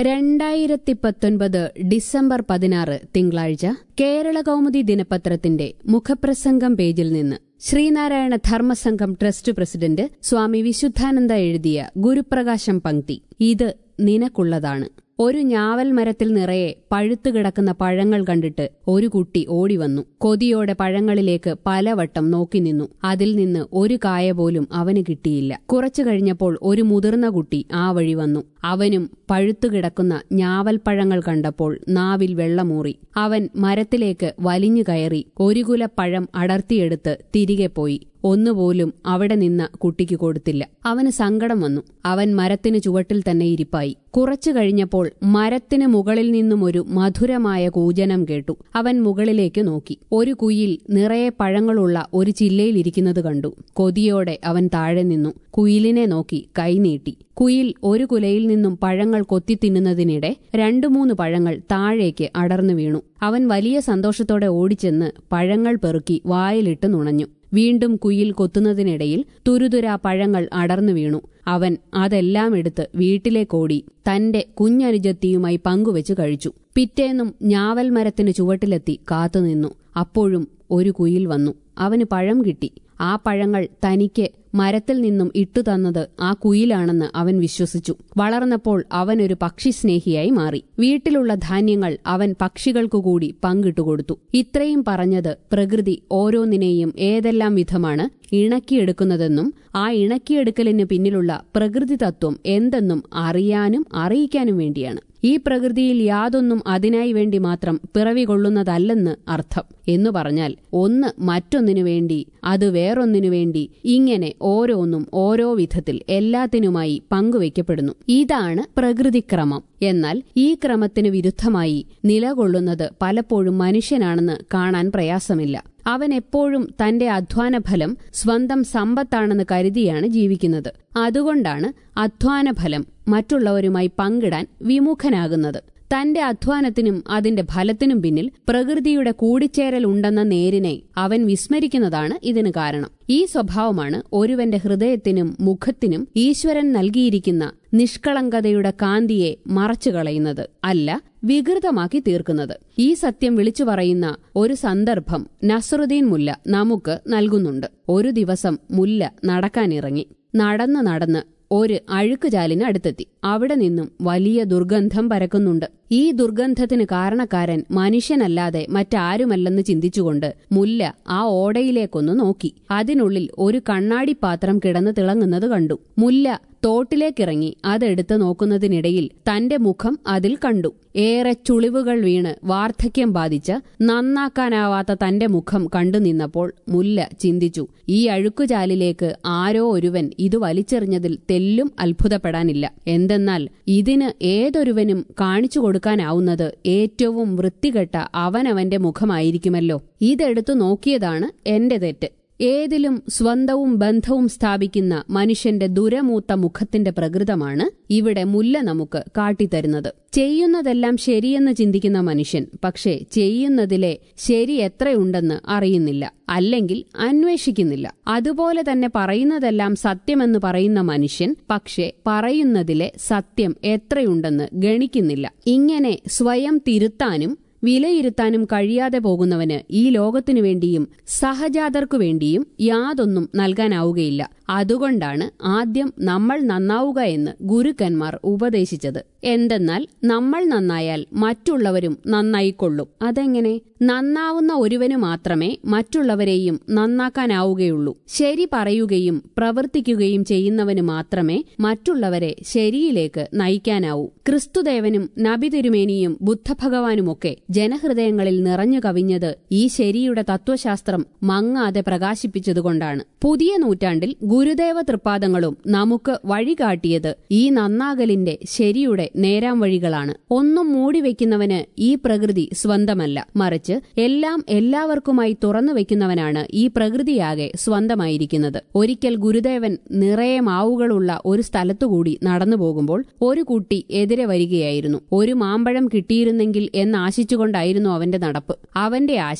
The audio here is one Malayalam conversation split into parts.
രണ്ടായിരത്തി പത്തൊൻപത് ഡിസംബർ പതിനാറ് തിങ്കളാഴ്ച കേരള കൗമുദി ദിനപത്രത്തിന്റെ മുഖപ്രസംഗം പേജിൽ നിന്ന് ശ്രീനാരായണ ധർമ്മസംഘം ട്രസ്റ്റ് പ്രസിഡന്റ് സ്വാമി വിശുദ്ധാനന്ദ എഴുതിയ ഗുരുപ്രകാശം പങ്ക്തി ഇത് നിനക്കുള്ളതാണ് ഒരു ഞാവൽ മരത്തിൽ നിറയെ പഴുത്തു കിടക്കുന്ന പഴങ്ങൾ കണ്ടിട്ട് ഒരു കുട്ടി ഓടിവന്നു കൊതിയോടെ പഴങ്ങളിലേക്ക് പലവട്ടം നോക്കി നിന്നു അതിൽ നിന്ന് ഒരു കായ പോലും അവന് കിട്ടിയില്ല കുറച്ചു കഴിഞ്ഞപ്പോൾ ഒരു മുതിർന്ന കുട്ടി ആ വഴി വന്നു അവനും പഴുത്തു കിടക്കുന്ന ഞാവൽ പഴങ്ങൾ കണ്ടപ്പോൾ നാവിൽ വെള്ളമൂറി അവൻ മരത്തിലേക്ക് വലിഞ്ഞു കയറി ഒരു കുല പഴം അടർത്തിയെടുത്ത് തിരികെ പോയി ഒന്നുപോലും അവിടെ നിന്ന കുട്ടിക്ക് കൊടുത്തില്ല അവന് സങ്കടം വന്നു അവൻ മരത്തിന് ചുവട്ടിൽ തന്നെ ഇരിപ്പായി കുറച്ചു കഴിഞ്ഞപ്പോൾ മരത്തിന് മുകളിൽ നിന്നും ഒരു മധുരമായ കൂജനം കേട്ടു അവൻ മുകളിലേക്ക് നോക്കി ഒരു കുയിൽ നിറയെ പഴങ്ങളുള്ള ഒരു ചില്ലയിലിരിക്കുന്നത് കണ്ടു കൊതിയോടെ അവൻ താഴെ നിന്നു കുയിലിനെ നോക്കി കൈനീട്ടി കുയിൽ ഒരു കുലയിൽ നിന്നും പഴങ്ങൾ കൊത്തി തിന്നുന്നതിനിടെ രണ്ടു മൂന്ന് പഴങ്ങൾ താഴേക്ക് അടർന്നു വീണു അവൻ വലിയ സന്തോഷത്തോടെ ഓടിച്ചെന്ന് പഴങ്ങൾ പെറുക്കി വായിലിട്ട് നുണഞ്ഞു വീണ്ടും കുയിൽ കൊത്തുന്നതിനിടയിൽ തുരുതുര പഴങ്ങൾ അടർന്നു വീണു അവൻ അതെല്ലാം എടുത്ത് വീട്ടിലേക്കോടി തന്റെ കുഞ്ഞനുജത്തിയുമായി പങ്കുവെച്ച് കഴിച്ചു പിറ്റേന്നും ഞാവൽ മരത്തിന് ചുവട്ടിലെത്തി കാത്തുനിന്നു അപ്പോഴും ഒരു കുയിൽ വന്നു അവന് പഴം കിട്ടി ആ പഴങ്ങൾ തനിക്ക് മരത്തിൽ നിന്നും ഇട്ടുതന്നത് ആ കുയിലാണെന്ന് അവൻ വിശ്വസിച്ചു വളർന്നപ്പോൾ അവനൊരു പക്ഷിസ്നേഹിയായി മാറി വീട്ടിലുള്ള ധാന്യങ്ങൾ അവൻ പക്ഷികൾക്കു കൂടി പങ്കിട്ടുകൊടുത്തു ഇത്രയും പറഞ്ഞത് പ്രകൃതി ഓരോന്നിനെയും ഏതെല്ലാം വിധമാണ് ഇണക്കിയെടുക്കുന്നതെന്നും ആ ഇണക്കിയെടുക്കലിന് പിന്നിലുള്ള പ്രകൃതി തത്വം എന്തെന്നും അറിയാനും അറിയിക്കാനും വേണ്ടിയാണ് ഈ പ്രകൃതിയിൽ യാതൊന്നും അതിനായി വേണ്ടി മാത്രം പിറവി കൊള്ളുന്നതല്ലെന്ന് അർത്ഥം എന്നു പറഞ്ഞാൽ ഒന്ന് മറ്റൊന്നിനു വേണ്ടി അത് വേറൊന്നിനു വേണ്ടി ഇങ്ങനെ ഓരോന്നും ഓരോ വിധത്തിൽ എല്ലാത്തിനുമായി പങ്കുവയ്ക്കപ്പെടുന്നു ഇതാണ് പ്രകൃതിക്രമം എന്നാൽ ഈ ക്രമത്തിന് വിരുദ്ധമായി നിലകൊള്ളുന്നത് പലപ്പോഴും മനുഷ്യനാണെന്ന് കാണാൻ പ്രയാസമില്ല അവൻ എപ്പോഴും തന്റെ അധ്വാനഫലം സ്വന്തം സമ്പത്താണെന്ന് കരുതിയാണ് ജീവിക്കുന്നത് അതുകൊണ്ടാണ് അധ്വാനഫലം മറ്റുള്ളവരുമായി പങ്കിടാൻ വിമുഖനാകുന്നത് തന്റെ അധ്വാനത്തിനും അതിന്റെ ഫലത്തിനും പിന്നിൽ പ്രകൃതിയുടെ കൂടിച്ചേരൽ ഉണ്ടെന്ന നേരിനെ അവൻ വിസ്മരിക്കുന്നതാണ് ഇതിന് കാരണം ഈ സ്വഭാവമാണ് ഒരുവന്റെ ഹൃദയത്തിനും മുഖത്തിനും ഈശ്വരൻ നൽകിയിരിക്കുന്ന നിഷ്കളങ്കതയുടെ കാന്തിയെ മറച്ചുകളയുന്നത് അല്ല വികൃതമാക്കി തീർക്കുന്നത് ഈ സത്യം വിളിച്ചു പറയുന്ന ഒരു സന്ദർഭം നസറുദ്ദീൻ മുല്ല നമുക്ക് നൽകുന്നുണ്ട് ഒരു ദിവസം മുല്ല നടക്കാനിറങ്ങി നടന്ന് നടന്ന് ഒരു അഴുക്കുചാലിന് അടുത്തെത്തി അവിടെ നിന്നും വലിയ ദുർഗന്ധം പരക്കുന്നുണ്ട് ഈ ദുർഗന്ധത്തിന് കാരണക്കാരൻ മനുഷ്യനല്ലാതെ മറ്റാരുമല്ലെന്ന് ചിന്തിച്ചുകൊണ്ട് മുല്ല ആ ഓടയിലേക്കൊന്ന് നോക്കി അതിനുള്ളിൽ ഒരു കണ്ണാടിപ്പാത്രം കിടന്ന് തിളങ്ങുന്നത് കണ്ടു മുല്ല തോട്ടിലേക്കിറങ്ങി അതെടുത്ത് നോക്കുന്നതിനിടയിൽ തന്റെ മുഖം അതിൽ കണ്ടു ഏറെ ചുളിവുകൾ വീണ് വാർദ്ധക്യം ബാധിച്ച നന്നാക്കാനാവാത്ത തന്റെ മുഖം കണ്ടു നിന്നപ്പോൾ മുല്ല ചിന്തിച്ചു ഈ അഴുക്കുചാലിലേക്ക് ആരോ ഒരുവൻ ഇത് വലിച്ചെറിഞ്ഞതിൽ തെല്ലും അത്ഭുതപ്പെടാനില്ല എന്തെന്നാൽ ഇതിന് ഏതൊരുവനും കാണിച്ചു കൊടുക്കാനാവുന്നത് ഏറ്റവും വൃത്തികെട്ട അവനവന്റെ മുഖമായിരിക്കുമല്ലോ ഇതെടുത്തു നോക്കിയതാണ് എന്റെ തെറ്റ് ഏതിലും സ്വന്തവും ബന്ധവും സ്ഥാപിക്കുന്ന മനുഷ്യന്റെ ദുരമൂത്ത മുഖത്തിന്റെ പ്രകൃതമാണ് ഇവിടെ മുല്ല നമുക്ക് കാട്ടിത്തരുന്നത് ചെയ്യുന്നതെല്ലാം ശരിയെന്ന് ചിന്തിക്കുന്ന മനുഷ്യൻ പക്ഷേ ചെയ്യുന്നതിലെ ശരി എത്രയുണ്ടെന്ന് അറിയുന്നില്ല അല്ലെങ്കിൽ അന്വേഷിക്കുന്നില്ല അതുപോലെ തന്നെ പറയുന്നതെല്ലാം സത്യമെന്ന് പറയുന്ന മനുഷ്യൻ പക്ഷേ പറയുന്നതിലെ സത്യം എത്രയുണ്ടെന്ന് ഗണിക്കുന്നില്ല ഇങ്ങനെ സ്വയം തിരുത്താനും വിലയിരുത്താനും കഴിയാതെ പോകുന്നവന് ഈ ലോകത്തിനു വേണ്ടിയും സഹജാതർക്കു വേണ്ടിയും യാതൊന്നും നൽകാനാവുകയില്ല അതുകൊണ്ടാണ് ആദ്യം നമ്മൾ നന്നാവുക എന്ന് ഗുരുക്കന്മാർ ഉപദേശിച്ചത് എന്തെന്നാൽ നമ്മൾ നന്നായാൽ മറ്റുള്ളവരും നന്നായിക്കൊള്ളും അതെങ്ങനെ നന്നാവുന്ന ഒരുവനു മാത്രമേ മറ്റുള്ളവരെയും നന്നാക്കാനാവുകയുള്ളൂ ശരി പറയുകയും പ്രവർത്തിക്കുകയും ചെയ്യുന്നവന് മാത്രമേ മറ്റുള്ളവരെ ശരിയിലേക്ക് നയിക്കാനാവൂ ക്രിസ്തുദേവനും നബി തിരുമേനിയും ബുദ്ധഭഗവാനുമൊക്കെ ജനഹൃദയങ്ങളിൽ നിറഞ്ഞു കവിഞ്ഞത് ഈ ശരിയുടെ തത്വശാസ്ത്രം മങ്ങാതെ പ്രകാശിപ്പിച്ചതുകൊണ്ടാണ് പുതിയ നൂറ്റാണ്ടിൽ ഗുരുദേവ തൃപ്പാദങ്ങളും നമുക്ക് വഴികാട്ടിയത് ഈ നന്നാകലിന്റെ ശരിയുടെ നേരാം വഴികളാണ് ഒന്നും മൂടിവെക്കുന്നവന് ഈ പ്രകൃതി സ്വന്തമല്ല മറിച്ച് എല്ലാം എല്ലാവർക്കുമായി തുറന്നു വെക്കുന്നവനാണ് ഈ പ്രകൃതിയാകെ സ്വന്തമായിരിക്കുന്നത് ഒരിക്കൽ ഗുരുദേവൻ നിറയെ മാവുകളുള്ള ഒരു സ്ഥലത്തുകൂടി നടന്നു പോകുമ്പോൾ ഒരു കുട്ടി എതിരെ വരികയായിരുന്നു ഒരു മാമ്പഴം കിട്ടിയിരുന്നെങ്കിൽ എന്നാശിച്ചുകൊണ്ടായിരുന്നു അവന്റെ നടപ്പ് അവന്റെ ആശ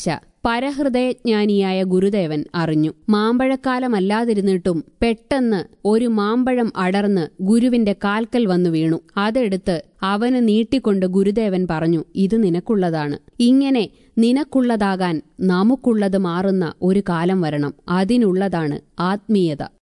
പരഹൃദയജ്ഞാനിയായ ഗുരുദേവൻ അറിഞ്ഞു മാമ്പഴക്കാലമല്ലാതിരുന്നിട്ടും പെട്ടെന്ന് ഒരു മാമ്പഴം അടർന്ന് ഗുരുവിന്റെ കാൽക്കൽ വന്നു വീണു അതെടുത്ത് അവന് നീട്ടിക്കൊണ്ട് ഗുരുദേവൻ പറഞ്ഞു ഇത് നിനക്കുള്ളതാണ് ഇങ്ങനെ നിനക്കുള്ളതാകാൻ നമുക്കുള്ളത് മാറുന്ന ഒരു കാലം വരണം അതിനുള്ളതാണ് ആത്മീയത